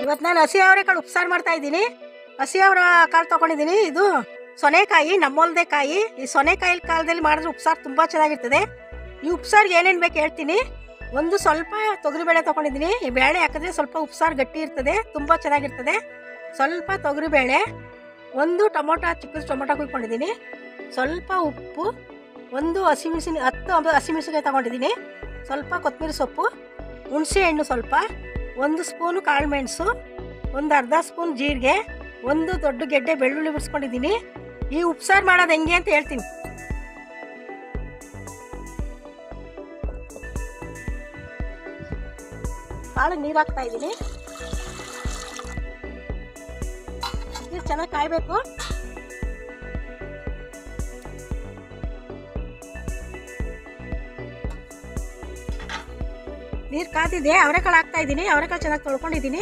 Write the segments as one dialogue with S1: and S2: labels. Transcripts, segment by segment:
S1: ಇವತ್ತು ನಾನು ಹಸಿ ಅವರೆಕಾಳು ಉಪ್ಸಾರು ಮಾಡ್ತಾ ಇದ್ದೀನಿ ಹಸಿ ಅವರ ಕಾಳು ತೊಗೊಂಡಿದ್ದೀನಿ ಇದು ಸೊನೆಕಾಯಿ ನಮ್ಮೊಲ್ದೆ ಕಾಯಿ ಈ ಸೊನೆಕಾಯಿ ಕಾಲದಲ್ಲಿ ಮಾಡಿದ್ರೆ ಉಪ್ಸಾರು ತುಂಬ ಚೆನ್ನಾಗಿರ್ತದೆ ಈ ಉಪ್ಸಾರಿಗೆ ಏನೇನು ಬೇಕು ಹೇಳ್ತೀನಿ ಒಂದು ಸ್ವಲ್ಪ ತೊಗರಿಬೇಳೆ ತೊಗೊಂಡಿದ್ದೀನಿ ಈ ಬೇಳೆ ಹಾಕಿದ್ರೆ ಸ್ವಲ್ಪ ಉಪ್ಸಾರು ಗಟ್ಟಿ ಇರ್ತದೆ ತುಂಬ ಚೆನ್ನಾಗಿರ್ತದೆ ಸ್ವಲ್ಪ ತೊಗರಿಬೇಳೆ ಒಂದು ಟೊಮೊಟೊ ಚಿಕ್ಕ ಟೊಮೊಟೊ ಕುಯ್ಕೊಂಡಿದ್ದೀನಿ ಸ್ವಲ್ಪ ಉಪ್ಪು ಒಂದು ಹಸಿಮೆಣಸಿನ ಹತ್ತು ಅಂಬ- ಹಸಿಮೆಣಸಿನಕಾಯಿ ತೊಗೊಂಡಿದ್ದೀನಿ ಸ್ವಲ್ಪ ಕೊತ್ತಂಬರಿ ಸೊಪ್ಪು ಹುಣಸೆ ಹಣ್ಣು ಸ್ವಲ್ಪ ಒಂದು ಸ್ಪೂನು ಕಾಳು ಮೆಣಸು ಒಂದು ಅರ್ಧ ಸ್ಪೂನ್ ಜೀರಿಗೆ ಒಂದು ದೊಡ್ಡ ಗೆಡ್ಡೆ ಬೆಳ್ಳುಳ್ಳಿ ಬಿಡಿಸ್ಕೊಂಡಿದ್ದೀನಿ ಈ ಉಪ್ಸಾರು ಮಾಡೋದು ಹೆಂಗೆ ಅಂತ ಹೇಳ್ತೀನಿ ಕಾಳು ನೀರು ಹಾಕ್ತಾ ಇದ್ದೀನಿ ನೀರು ಚೆನ್ನಾಗಿ ಕಾಯಬೇಕು ನೀರು ಕಾದಿದೆ ಅವರೆಕಾಳು ಹಾಕ್ತಾ ಇದ್ದೀನಿ ಅವರೆಕಾಳು ಚೆನ್ನಾಗಿ ತೊಳ್ಕೊಂಡಿದ್ದೀನಿ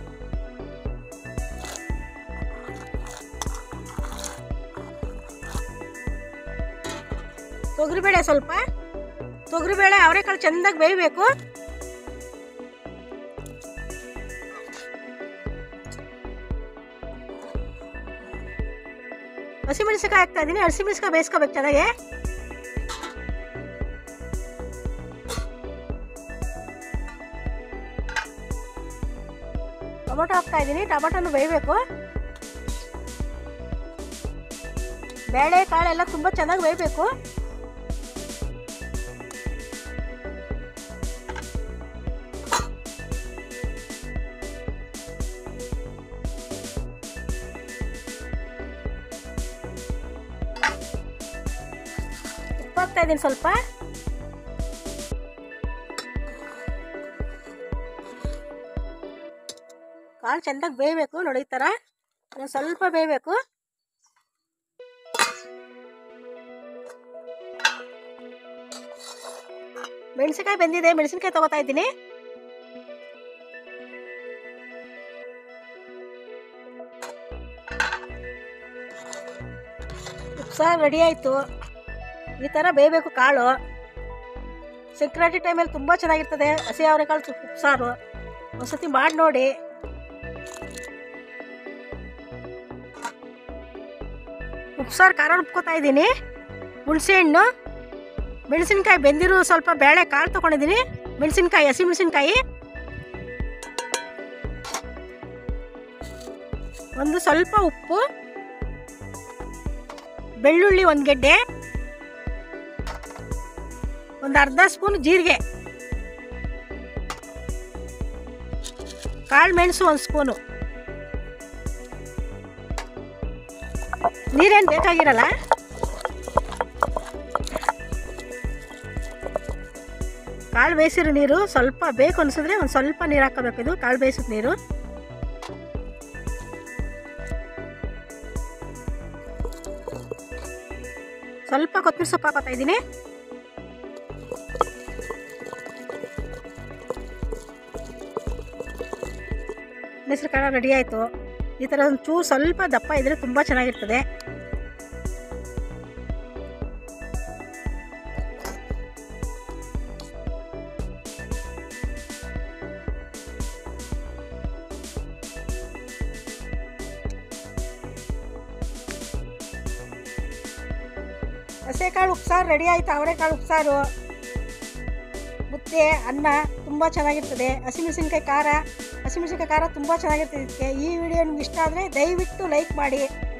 S1: ತೊಗರಿಬೇಳೆ ಸ್ವಲ್ಪ ತೊಗರಿಬೇಳೆ ಅವರೆಕಾಳು ಚೆಂದಾಗಿ ಬೇಯಬೇಕು ಹಸಿಮೆಣಸಿನಕಾಯಿ ಹಾಕ್ತಾ ಇದ್ದೀನಿ ಹಸಿಮೆಣಸಿನಕಾಯಿ ಬೇಯಿಸ್ಕೋಬೇಕು ಚೆನ್ನಾಗಿ ಟೊಮೊಟೊ ಹಾಕ್ತಾ ಇದ್ದೀನಿ ಟೊಮೊಟೊನು ಬೇಯಬೇಕು ಬೇಳೆ ಕಾಳೆಲ್ಲ ತುಂಬ ಚೆನ್ನಾಗಿ ಬೇಯಬೇಕು ಉಪ್ಪು ಹಾಕ್ತಾ ಇದ್ದೀನಿ ಸ್ವಲ್ಪ ಕಾಳು ಚೆಂದಾಗಿ ಬೇಯಬೇಕು ನೋಡಿ ಈ ಥರ ಇನ್ನೊಂದ್ ಸ್ವಲ್ಪ ಬೇಯಬೇಕು ಮೆಣಸಿನ್ಕಾಯಿ ಬೆಂದಿದೆ ಮೆಣಸಿನ್ಕಾಯಿ ತಗೋತಾ ಇದ್ದೀನಿ ಉಪ್ಸಾರು ರೆಡಿ ಆಯಿತು ಈ ಥರ ಬೇಯಬೇಕು ಕಾಳು ಸಂಕ್ರಾಂತಿ ಟೈಮಲ್ಲಿ ತುಂಬ ಚೆನ್ನಾಗಿರ್ತದೆ ಹಸಿ ಅವರೆಕಾಳು ಸು- ಉಪ್ಸಾರು ಒಂದ್ಸತಿ ಮಾಡಿ ನೋಡಿ ಉಪ್ಸಾರು ಖಾರ ರುಬ್ಕೋತಾ ಇದ್ದೀನಿ ಹುಣಸೆ ಹಣ್ಣು ಮೆಣಸಿನ್ಕಾಯಿ ಬೆಂದಿರೋ ಸ್ವಲ್ಪ ಬೇಳೆ ಕಾಳು ತೊಗೊಂಡಿದ್ದೀನಿ ಮೆಣಸಿನ್ಕಾಯಿ ಹಸಿ ಮೆಣಸಿನ್ಕಾಯಿ ಒಂದು ಸ್ವಲ್ಪ ಉಪ್ಪು ಬೆಳ್ಳುಳ್ಳಿ ಒಂದು ಗೆಡ್ಡೆ ಒಂದು ಅರ್ಧ ಸ್ಪೂನ್ ಜೀರಿಗೆ ಕಾಳು ಮೆಣಸು ಒಂದು ಸ್ಪೂನು ನೀರೇನು ಬೇಕಾಗಿರಲ್ಲ ಕಾಳು ಬೇಯಿಸಿರೋ ನೀರು ಸ್ವಲ್ಪ ಬೇಕು ಅನಿಸಿದ್ರೆ ಒಂದು ಸ್ವಲ್ಪ ನೀರು ಹಾಕೋಬೇಕು ಇದು ಕಾಳು ಬೇಯಿಸಿದ ನೀರು ಸ್ವಲ್ಪ ಕೊತ್ತಂಬರಿ ಸೊಪ್ಪು ಹಾಕೋತಾ ಇದ್ದೀನಿ ಹೆಸರು ಕಾಳು ರೆಡಿ ಆಯಿತು ಈ ಥರ ಒಂದು ಚೂರು ಸ್ವಲ್ಪ ದಪ್ಪ ಇದ್ದರೆ ತುಂಬ ಚೆನ್ನಾಗಿರ್ತದೆ ಹಸೆಕಾಳು ಉಪ್ಸಾರು ರೆಡಿ ಆಯಿತು ಅವರೆಕಾಳು ಉಪ್ಸಾರು ಮುದ್ದೆ ಅನ್ನ ತುಂಬ ಚೆನ್ನಾಗಿರ್ತದೆ ಹಸಿಮೆಣಸಿನ್ಕಾಯಿ ಖಾರ ಹಸಿಮೆಣಸಿನ್ಕಾಯಿ ಖಾರ ತುಂಬ ಚೆನ್ನಾಗಿರ್ತದೆ ಇದಕ್ಕೆ ಈ ವಿಡಿಯೋ ನಿಮ್ಗೆ ಇಷ್ಟ ಆದರೆ ದಯವಿಟ್ಟು ಲೈಕ್ ಮಾಡಿ